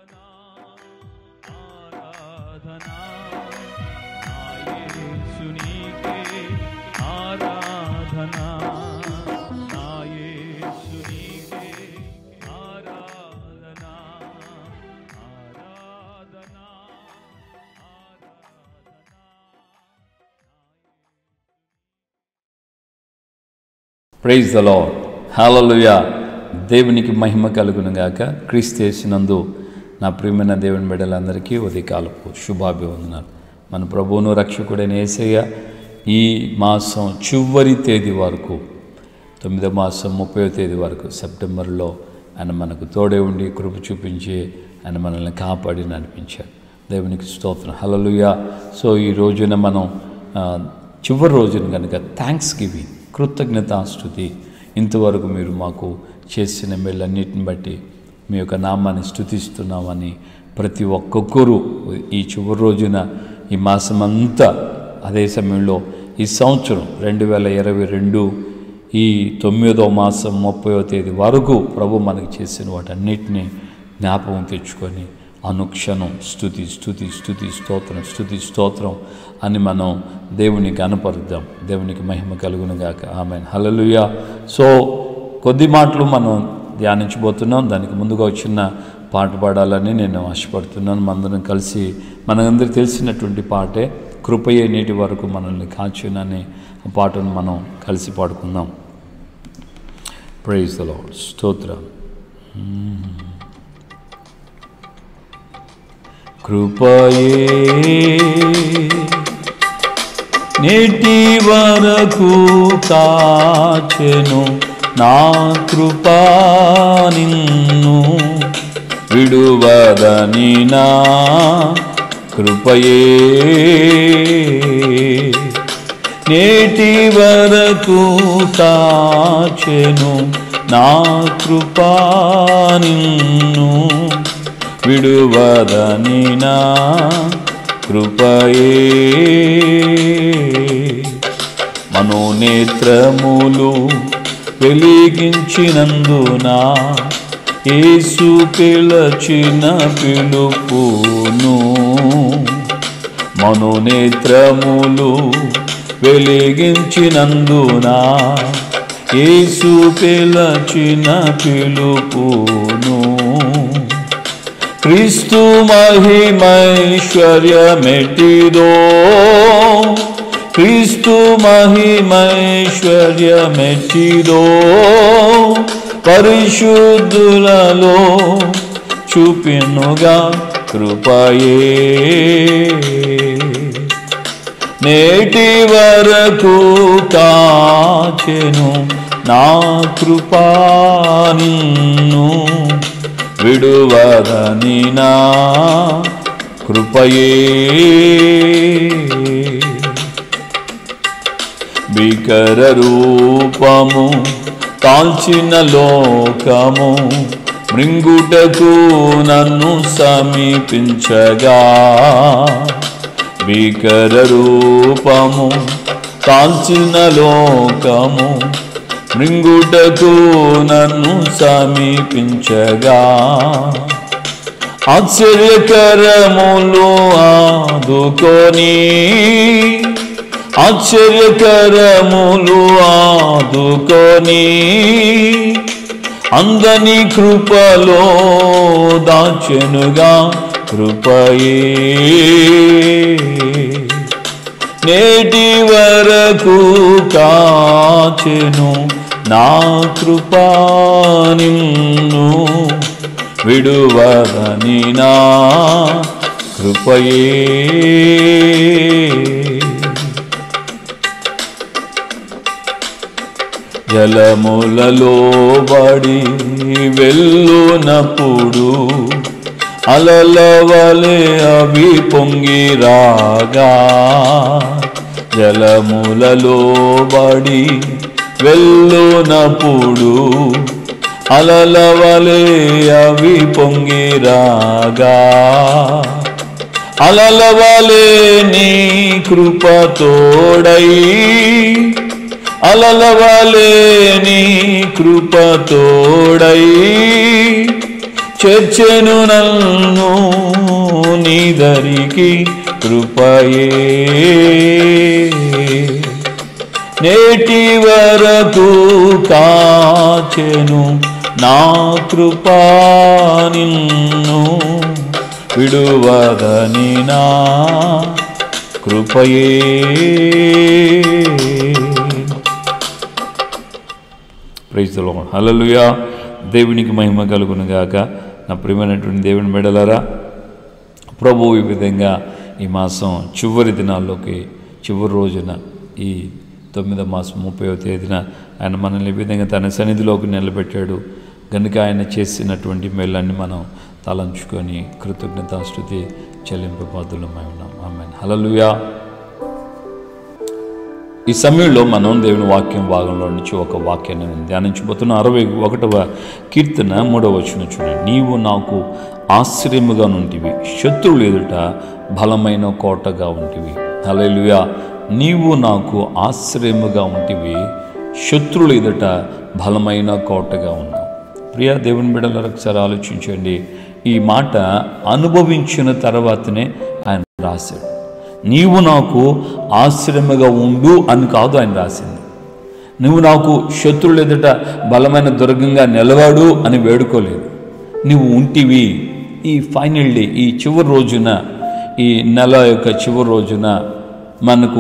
ఆరాధనా నా యేసునికే ఆరాధనా నా యేసునికే ఆరాధనా ఆరాధనా ప్రైజ్ ద లాడ్ హాలలుయ దేవునికి మహిమ కలుగును గాక క్రీస్తేసినందు నా ప్రియమైన దేవుని బిడ్డలందరికీ ఉదయకాలపు శుభాభివందనాలు మన ప్రభువును రక్షకుడైన యేసయ్య ఈ మాసం చివరి తేదీ వరకు తొమ్మిదో మాసం ముప్పై తేదీ వరకు సెప్టెంబర్లో ఆయన మనకు తోడే ఉండి కృప చూపించి ఆయన మనల్ని కాపాడి నడిపించారు దేవునికి స్తోత్రం హలలుయ సో ఈ రోజున మనం ఆ, చివరి రోజున కనుక థ్యాంక్స్ గివింగ్ కృతజ్ఞతాస్థుతి ఇంతవరకు మీరు మాకు చేసిన మేళ్ళన్నిటిని బట్టి మీ యొక్క నామాన్ని స్థుతిస్తున్నామని ప్రతి ఒక్కొక్కరు ఈ చివరి రోజున ఈ మాసం అంతా అదే సమయంలో ఈ సంవత్సరం రెండు వేల ఇరవై రెండు ఈ తొమ్మిదో మాసం ముప్పయో తేదీ వరకు ప్రభు మనకి చేసిన వాటన్నిటినీ జ్ఞాపకం తెచ్చుకొని అనుక్షణం స్థుతి స్థుతి స్థుతి స్తోత్రం స్థుతి స్తోత్రం అని మనం దేవుని కనపరుద్దాం దేవునికి మహిమ కలుగును గాక ఆమె హలలుయ సో కొద్ది మాటలు మనం ధ్యానించబోతున్నాం దానికి ముందుగా వచ్చిన పాట పాడాలని నేను ఆశపడుతున్నాను మనందరం కలిసి మనందరికి తెలిసినటువంటి పాటే కృపయే నేటి వరకు మనల్ని కాచునని ఆ పాటను మనం కలిసి పాడుకుందాం ప్రైజ్ ద లార్డ్ స్తోత్రం కృపయే నేటి వరకు కాచెను నా కృపా నిన్ను విడువదని నా కృపయే నేటి వరకు కాచెను నా కృపా నిన్ను విడువదని నా కృపయే మనోనేత్రములు వెలిగించినందున యేసు పిలచిన పిలుపును మనోనేత్రములు వెలిగించినందున యేసు పిలచిన పిలుపును క్రీస్తు మహిమైశ్వర్యమెటిదో క్రీస్తు మహిమైశ్వర్యమెటిదో పరిశుద్ధులలో చూపినుగా కృపయే నేటి వరకు కాచెను నా కృపా నిన్ను విడువదని నా కృపయే భీకర రూపము కాల్చిన లోకము మృంగుటకు నన్ను సమీపించగా భీకర రూపము కాల్చిన లోకము మృంగుటకు నన్ను సమీపించగా ఆశ్చర్యకరములు ఆదుకొని ఆశ్చర్యకరములు ఆదుకొని అందని కృపలో దాచెనుగా కృపయే నేటి వరకు కాచెను నా కృపా నిన్ను విడువదని నా కృపయే జలములలో బడి వెళ్ళునప్పుడు అలల వలె అవి పొంగి రాగా జలములలో బడి వెళ్ళునప్పుడు అలల వలె అవి పొంగి రాగా అలల వలె నీ కృప తోడై అలల వలె నీ కృప తోడై చేర్చెను నన్ను నీదరికి కృపయే నేటి వరకు కాచెను నా కృపా నిన్ను విడువదని నా కృపయే ప్రైజ్ హల్లెలూయా దేవునికి మహిమ కలుగును గాక నా ప్రియమైనటువంటి దేవుని మెడలరా ప్రభు ఈ విధంగా ఈ మాసం చివరి దినాల్లోకి చివరి రోజున ఈ తొమ్మిదో మాసం ముప్పైవ తేదీన ఆయన మనల్ని ఈ విధంగా తన సన్నిధిలోకి నిలబెట్టాడు కనుక ఆయన చేసినటువంటి మేళ్ళన్ని మనం తలంచుకొని కృతజ్ఞతాస్థుతి చెల్లింపబద్దులమై ఉన్నాం ఆమె హలలుయా ఈ సమయంలో మనం దేవుని వాక్యం భాగంలో నుంచి ఒక వాక్యాన్ని నేను ధ్యానించబోతున్న అరవై ఒకటవ కీర్తన మూడవ వచ్చిన చూడండి నీవు నాకు ఆశ్చర్యముగా నుంటివి శత్రువులు ఎదుట బలమైన కోటగా ఉంటివి హల్లెలూయా నీవు నాకు ఆశ్చర్యముగా ఉంటివి శత్రువులు ఎదుట బలమైన కోటగా ఉన్నావు ప్రియా దేవుని బిడ్డల ఒకసారి ఆలోచించండి ఈ మాట అనుభవించిన తర్వాతనే ఆయన రాశాడు నీవు నాకు ఆశ్రయముగా ఉండు అని కాదు ఆయన రాసింది నువ్వు నాకు శత్రువులు ఎదుట బలమైన దుర్గంగా నిలవాడు అని వేడుకోలేదు నువ్వు ఉంటివి ఈ ఫైనల్ డే ఈ చివరి రోజున ఈ నెల యొక్క చివరి రోజున మనకు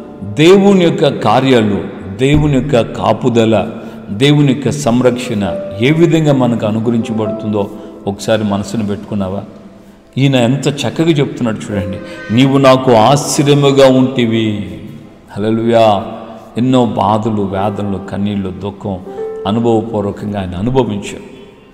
దేవుని యొక్క కార్యాలు దేవుని యొక్క కాపుదల దేవుని యొక్క సంరక్షణ ఏ విధంగా మనకు అనుగ్రహించబడుతుందో ఒకసారి మనసును పెట్టుకున్నావా ఈయన ఎంత చక్కగా చెప్తున్నాడు చూడండి నీవు నాకు ఆశ్చర్యముగా ఉంటివి హల్లెలూయా ఎన్నో బాధలు వేదనలు కన్నీళ్ళు దుఃఖం అనుభవపూర్వకంగా ఆయన అనుభవించారు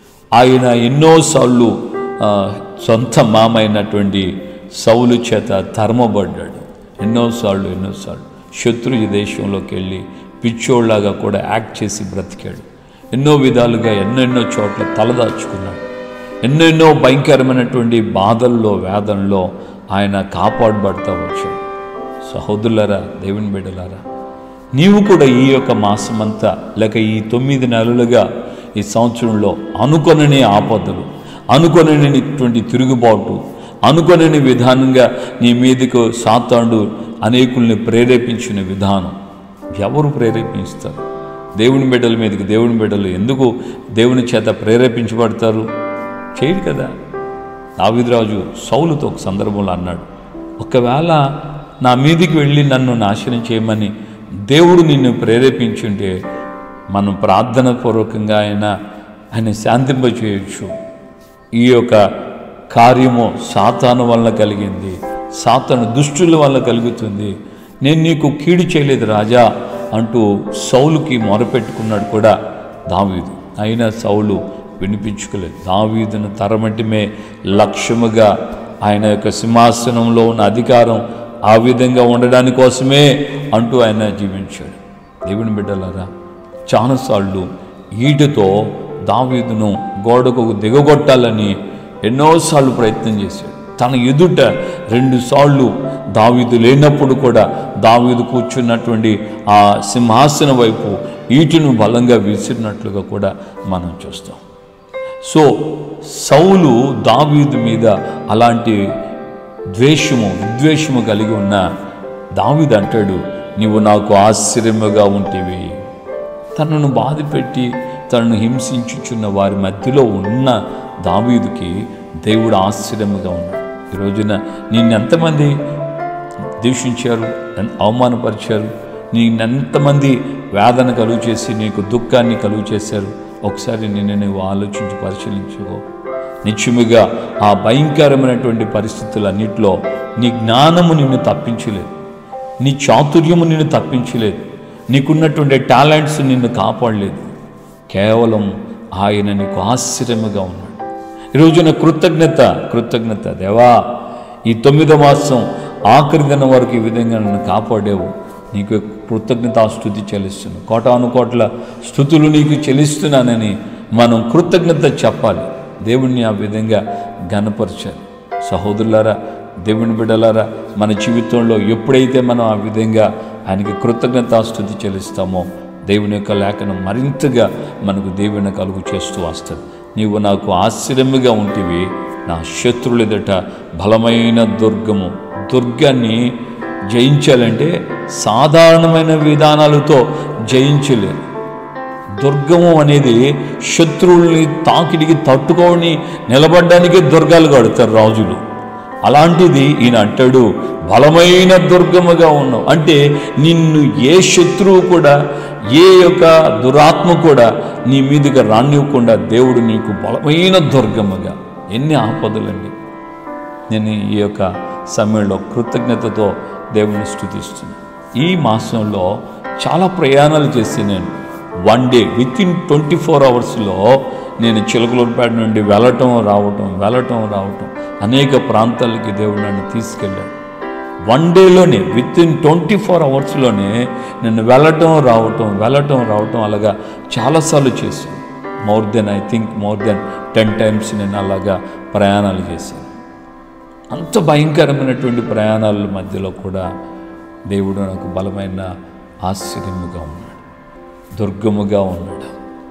ఆయన ఎన్నోసార్లు ఆ, సొంత మామైనటువంటి సౌలు చేత తరమబడ్డాడు ఎన్నోసార్లు ఎన్నోసార్లు శత్రు ఈ దేశంలోకి వెళ్ళి పిచ్చోళ్లాగా కూడా యాక్ట్ చేసి బ్రతికాడు ఎన్నో విధాలుగా ఎన్నెన్నో చోట్ల తలదాచుకున్నాడు ఎన్నెన్నో భయంకరమైనటువంటి బాధల్లో వేదనలో ఆయన కాపాడబడతా వచ్చాడు సహోదరులారా దేవుని బిడ్డలారా నీవు కూడా ఈ యొక్క మాసమంతా లేక ఈ తొమ్మిది నెలలుగా ఈ సంవత్సరంలో అనుకొనని ఆపదలు అనుకొననిటువంటి తిరుగుబాటు అనుకొనని విధానంగా నీ మీదకు సాతాండు అనేకుల్ని ప్రేరేపించిన విధానం ఎవరు ప్రేరేపిస్తారు దేవుని బిడ్డల మీదకి దేవుని బిడ్డలు ఎందుకు దేవుని చేత ప్రేరేపించబడతారు చేయడు కదా దావిద్రాజు సౌలుతో ఒక సందర్భంలో అన్నాడు ఒకవేళ నా మీదికి వెళ్ళి నన్ను నాశనం చేయమని దేవుడు నిన్ను ప్రేరేపించుంటే మనం ప్రార్థన పూర్వకంగా ఆయన ఆయన శాంతింపచేయచ్చు ఈ యొక్క కార్యము సాతాను వల్ల కలిగింది సాతాను దుష్టుల వల్ల కలుగుతుంది నేను నీకు కీడు చేయలేదు రాజా అంటూ సౌలుకి మొరపెట్టుకున్నాడు కూడా దావీదు అయినా సౌలు వినిపించుకోలేదు దావీదును తరమటిమే లక్ష్యముగా ఆయన యొక్క సింహాసనంలో ఉన్న అధికారం ఆ విధంగా ఉండడాని కోసమే అంటూ ఆయన జీవించాడు దేవుని బిడ్డలారా చాలాసార్లు ఈటతో దావీదును గోడకు దిగగొట్టాలని ఎన్నోసార్లు ప్రయత్నం చేశాడు తన ఎదుట రెండుసార్లు దావీదు లేనప్పుడు కూడా దావీదు కూర్చున్నటువంటి ఆ సింహాసనం వైపు ఈటును బలంగా విసిరినట్లుగా కూడా మనం చూస్తాం సో సౌలు దావీదు మీద అలాంటి ద్వేషము విద్వేషము కలిగి ఉన్న దావీదు అంటాడు నీవు నాకు ఆశ్చర్యముగా ఉంటివి తనను బాధపెట్టి తనను హింసించుచున్న వారి మధ్యలో ఉన్న దావీదుకి దేవుడు ఆశ్చర్యముగా ఉన్నాడు ఈ రోజున నిన్నెంతమంది దూషించారు ఎన్- అవమానపరిచారు నిన్నెంతమంది వేదన కలుగు చేసి నీకు దుఃఖాన్ని కలుగు చేశారు ఒకసారి నిన్ను నువ్వు ఆలోచించి పరిశీలించుకో నిత్యముగా ఆ భయంకరమైనటువంటి పరిస్థితులన్నిటిలో నీ జ్ఞానము నిన్ను తప్పించలేదు నీ చాతుర్యము నిన్ను తప్పించలేదు నీకున్నటువంటి టాలెంట్స్ నిన్ను కాపాడలేదు కేవలం ఆయన నీకు ఆశ్చర్యముగా ఉన్నాడు ఈ రోజున కృతజ్ఞత కృతజ్ఞత దేవా ఈ తొమ్మిదో మాసం ఆఖరి దినం వరకు ఈ విధంగా నన్ను కాపాడేవు నీకు కృతజ్ఞతాస్థుతి చెల్లిస్తున్నాను కోటాను కోట్ల స్థుతులు నీకు చెల్లిస్తున్నానని మనం కృతజ్ఞత చెప్పాలి దేవుణ్ణి ఆ విధంగా ఘనపరచాలి సహోదరులారా దేవుని బిడ్డలారా మన జీవితంలో ఎప్పుడైతే మనం ఆ విధంగా ఆయనకి కృతజ్ఞతాస్థుతి చెల్లిస్తామో దేవుని యొక్క లేఖనం మరింతగా మనకు దేవుని కలుగు చేస్తూ వస్తుంది నీవు నాకు ఆశ్చర్యముగా ఉంటివి నా శత్రువుల ఎదుట బలమైన దుర్గము దుర్గాన్ని జయించాలంటే సాధారణమైన విధానాలతో జయించలేరు దుర్గము అనేది శత్రువుల్ని తాకిడికి తట్టుకొని నిలబడడానికి దుర్గాలు కడతారు రాజులు అలాంటిది ఈయన అంటాడు బలమైన దుర్గముగా ఉన్నావు అంటే నిన్ను ఏ శత్రువు కూడా ఏ యొక్క దురాత్మ కూడా నీ మీదుగా రానివ్వకుండా దేవుడు నీకు బలమైన దుర్గముగా ఎన్ని ఆపదలండి నేను ఈ యొక్క సమయంలో కృతజ్ఞతతో దేవుని స్థుతిస్తున్నాను ఈ మాసంలో చాలా ప్రయాణాలు చేసి నేను one day within twenty four అవర్స్లో నేను చిలకలూరుపేట నుండి వెళ్ళటం రావటం వెళ్ళటం రావటం అనేక ప్రాంతాలకి దేవుడు నన్ను తీసుకెళ్ళాడు వన్ డేలోనే విత్ ఇన్ ట్వంటీ ఫోర్ అవర్స్లోనే నేను వెళ్ళటం రావటం వెళ్ళటం రావటం అలాగా చాలాసార్లు చేశాను more than I think more than ten times నేను అలాగా ప్రయాణాలు చేశాను అంత భయంకరమైనటువంటి ప్రయాణాల మధ్యలో కూడా దేవుడు నాకు బలమైన ఆశ్చర్యముగా ఉన్నాడు దుర్గముగా ఉన్నాడు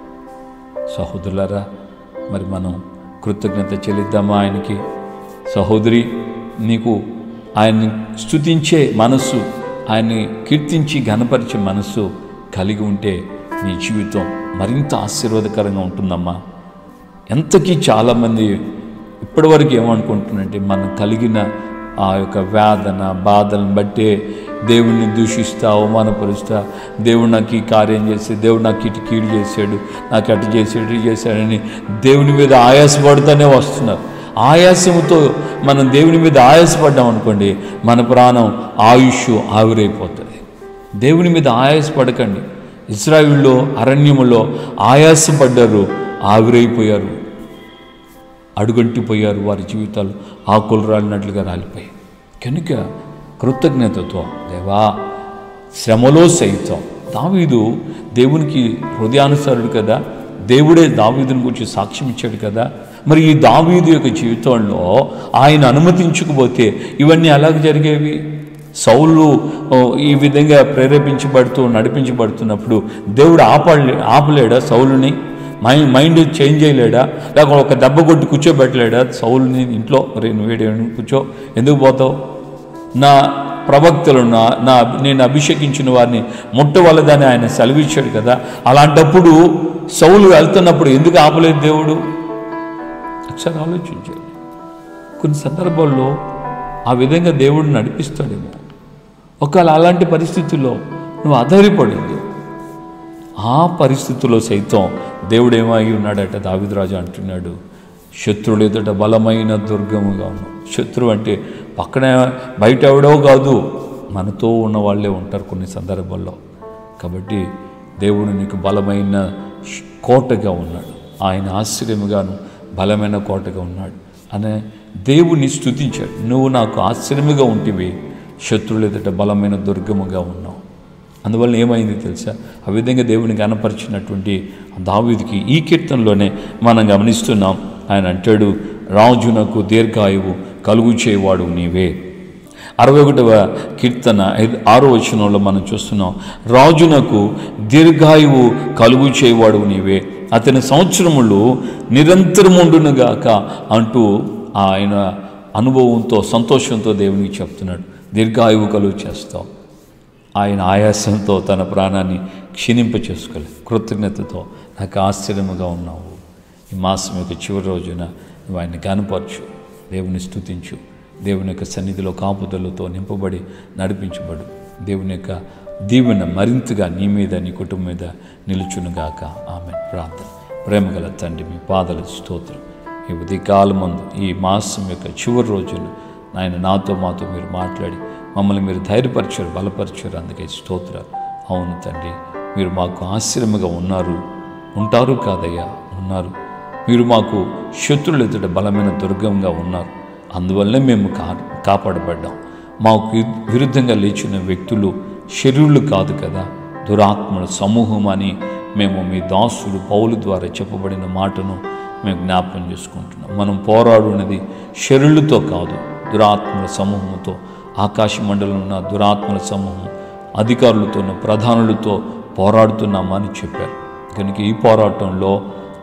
సహోదరులారా మరి మనం కృతజ్ఞత చెల్లిద్దామా ఆయనకి సహోదరి నీకు ఆయన్ని స్తుతించే మనస్సు ఆయన్ని కీర్తించి ఘనపరిచే మనస్సు కలిగి ఉంటే నీ జీవితం మరింత ఆశీర్వాదకరంగా ఉంటుందమ్మా ఎంతకీ చాలామంది ఇప్పటివరకు ఏమనుకుంటున్నారంటే మనం కలిగిన ఆ యొక్క వేదన బాధలను బట్టే దేవుణ్ణి దూషిస్తా అవమానపరుస్తా దేవుడు నాకు ఈ కార్యం చేసి దేవుడు నాకు ఇటు కీడు చేశాడు నాకు అటు చేసాడు ఇటు చేశాడని దేవుని మీద ఆయాసపడుతూనే వస్తున్నారు ఆయాసముతో మనం దేవుని మీద ఆయాసపడ్డాం అనుకోండి మన ప్రాణం ఆయుష్ ఆవిరైపోతుంది దేవుని మీద ఆయాసపడకండి ఇస్రాయిల్లో అరణ్యములో ఆయాసపడ్డారు ఆవిరైపోయారు అడుగంటిపోయారు వారి జీవితాలు ఆకులు రాలినట్లుగా రాలిపోయాయి కనుక కృతజ్ఞతతో దేవా శ్రమలో సైతం దావీదు దేవునికి హృదయానుసారుడు కదా దేవుడే దావీదుని గురించి సాక్ష్యం ఇచ్చాడు కదా మరి ఈ దావీదు యొక్క జీవితంలో ఆయన అనుమతించకపోతే ఇవన్నీ ఎలాగ జరిగేవి సౌలు ఓ, ఈ విధంగా ప్రేరేపించబడుతూ నడిపించబడుతున్నప్పుడు దేవుడు ఆపలే ఆపలేడా సౌలుని మైండ్ మైండ్ చేంజ్ చేయలేడా లేక ఒక దెబ్బ కొట్టి కూర్చోబెట్టలేడా సౌలుని ఇంట్లో రే నువ్వేడే కూర్చో ఎందుకు పోతావు నా ప్రవక్తలను నా నా నేను అభిషేకించిన వారిని ముట్టవలదని ఆయన సెలవిచ్చాడు కదా అలాంటప్పుడు సౌలు వెళ్తున్నప్పుడు ఎందుకు ఆపలేదు దేవుడు ఒకసారి ఆలోచించాడు కొన్ని సందర్భాల్లో ఆ విధంగా దేవుడు నడిపిస్తాడేమో ఒకవేళ అలాంటి పరిస్థితుల్లో నువ్వు ఆధారపడింది ఆ పరిస్థితుల్లో సైతం దేవుడు ఏమై ఉన్నాడట దావిదరాజు అంటున్నాడు శత్రువులు ఎదుట బలమైన దుర్గముగా ఉన్నాం శత్రువు అంటే పక్కన బయట ఎవడో కాదు మనతో ఉన్న వాళ్ళే ఉంటారు కొన్ని సందర్భాల్లో కాబట్టి దేవుడు నీకు బలమైన శ్- కోటగా ఉన్నాడు ఆయన ఆశ్చర్యముగాను బలమైన కోటగా ఉన్నాడు అనే దేవుని స్తుతించాడు నువ్వు నాకు ఆశ్చర్యముగా ఉంటివి శత్రువులు ఎదుట బలమైన దుర్గముగా ఉన్నావు అందువల్ల ఏమైంది తెలుసా ఆ విధంగా దేవుని గనపరిచినటువంటి దావీదికి ఈ కీర్తనలోనే మనం గమనిస్తున్నాం ఆయన అంటాడు రాజునకు దీర్ఘాయువు కలుగు చేయవాడు నీవే అరవై ఒకటవ కీర్తన ఐదు ఆరో వచనంలో మనం చూస్తున్నాం రాజునకు దీర్ఘాయువు కలుగు చేయవాడు నీవే అతని సంవత్సరములు నిరంతరముండునుగాక అంటూ ఆయన అనుభవంతో సంతోషంతో దేవునికి చెప్తున్నాడు దీర్ఘాయువు కలుగు చేస్తావు ఆయన ఆయాసంతో తన ప్రాణాన్ని క్షీణింప చేసుకోలేదు కృతజ్ఞతతో నాకు ఆశ్చర్యముగా ఉన్నావు ఈ మాసం యొక్క చివరి రోజున నువ్వు ఆయన్ని కనపరచు దేవుని స్తుతించు దేవుని యొక్క సన్నిధిలో కాపుదలతో నింపబడి నడిపించబడు దేవుని యొక్క దీవెన మరింతగా నీ మీద నీ కుటుంబం మీద నిలుచునుగాక ఆమె ప్రార్థన ప్రేమగల తండ్రి మీ పాదల స్తోత్రం ఈ ఉదయకాలమందు ఈ మాసం యొక్క చివరి రోజున నాయన నాతో మాతో మీరు మాట్లాడి మమ్మల్ని మీరు ధైర్యపరిచారు బలపరిచారు అందుకే స్తోత్రాలు అవును తండ్రి మీరు మాకు ఆశ్రయముగా ఉన్నారు ఉంటారు కాదయ్యా ఉన్నారు మీరు మాకు శత్రులు ఎదుట బలమైన దుర్గంగా ఉన్నారు అందువల్లనే మేము కా కాపాడబడ్డాం మాకు వి- విరుద్ధంగా లేచిన వ్యక్తులు శరీరులు కాదు కదా దురాత్మల సమూహం అని మేము మీ దాసుడు పౌలు ద్వారా చెప్పబడిన మాటను మేము జ్ఞాపకం చేసుకుంటున్నాం మనం పోరాడున్నది శరీరులతో కాదు దురాత్మల సమూహంతో ఆకాశ మండలంలో ఉన్న దురాత్మల సమూహం అధికారులతో ప్రధానులతో పోరాడుతున్నామని చెప్పారు కనుక ఈ పోరాటంలో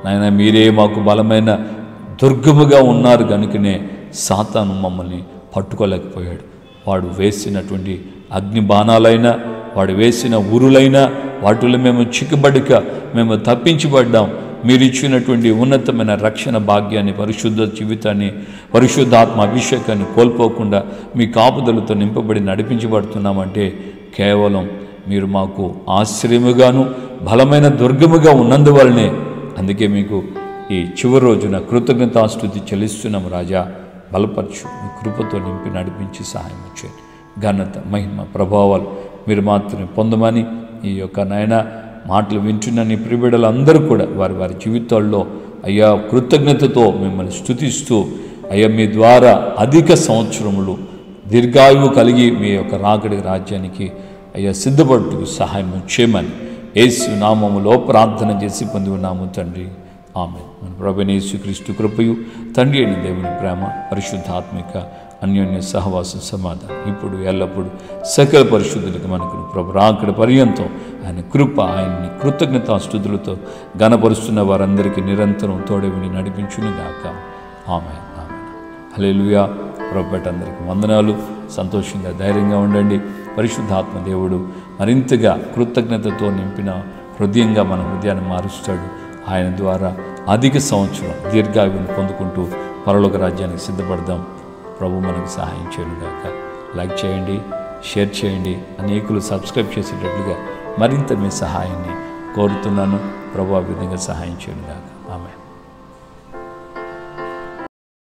నాయన మీరే మాకు బలమైన దుర్గముగా ఉన్నారు కనుకనే సాతాను మమ్మల్ని పట్టుకోలేకపోయాడు వాడు వేసినటువంటి అగ్ని బాణాలైనా వాడు వేసిన ఉరులైనా వాటిలో మేము చిక్కుబడిక మేము తప్పించబడ్డాం మీరు ఇచ్చినటువంటి ఉన్నతమైన రక్షణ భాగ్యాన్ని పరిశుద్ధ జీవితాన్ని పరిశుద్ధాత్మ అభిషేకాన్ని కోల్పోకుండా మీ కాపుదలతో నింపబడి నడిపించబడుతున్నామంటే కేవలం మీరు మాకు ఆశ్రయముగాను బలమైన దుర్గముగా ఉన్నందువలనే అందుకే మీకు ఈ చివరి రోజున కృతజ్ఞతాస్తుతి చెల్లిస్తున్నాం రాజా బలపరచు మీ కృపతో నింపి నడిపించి సహాయం చేయండి ఘనత మహిమ ప్రభావాలు మీరు మాత్రమే పొందమని ఈ యొక్క నాయన మాటలు వింటున్న నీ ప్రిబిడలందరూ కూడా వారి వారి జీవితాల్లో అయ్యా కృతజ్ఞతతో మిమ్మల్ని స్తుతిస్తూ అయ్యా మీ ద్వారా అధిక సంవత్సరములు దీర్ఘాయువు కలిగి మీ యొక్క రాకడి రాజ్యానికి అయ్యా సిద్ధపడుటకు సహాయం చేయమని యేసు నామములో ప్రార్థన చేసి పొంది ఉన్నాము తండ్రి ఆమె మన ప్రభుని యేసుక్రీస్తు కృపయు తండ్రి అయిన దేవుని ప్రేమ పరిశుద్ధాత్మిక అన్యోన్య సహవాసం సమాధానం ఇప్పుడు ఎల్లప్పుడూ సకల పరిశుద్ధులకు మనకు ప్రభు రాకడ పర్యంతం ఆయన కృప ఆయన్ని కృతజ్ఞతాస్తుతులతో గణపరుస్తున్న వారందరికీ నిరంతరం తోడవిని నడిపించునుగాక ఆమె ఆమె హలేలుయా ప్రభుపేట అందరికీ వందనాలు సంతోషంగా ధైర్యంగా ఉండండి పరిశుద్ధాత్మ దేవుడు మరింతగా కృతజ్ఞతతో నింపిన హృదయంగా మన హృదయాన్ని మారుస్తాడు ఆయన ద్వారా అధిక సంవత్సరం దీర్ఘాయువుని పొందుకుంటూ పరలోక రాజ్యానికి సిద్ధపడదాం ప్రభు మనకు సహాయం చేయను గాక లైక్ చేయండి షేర్ చేయండి అనేకులు సబ్స్క్రైబ్ చేసేటట్లుగా మరింత మీ సహాయాన్ని కోరుతున్నాను ప్రభు ఆ విధంగా సహాయం చేయను గాక ఆమె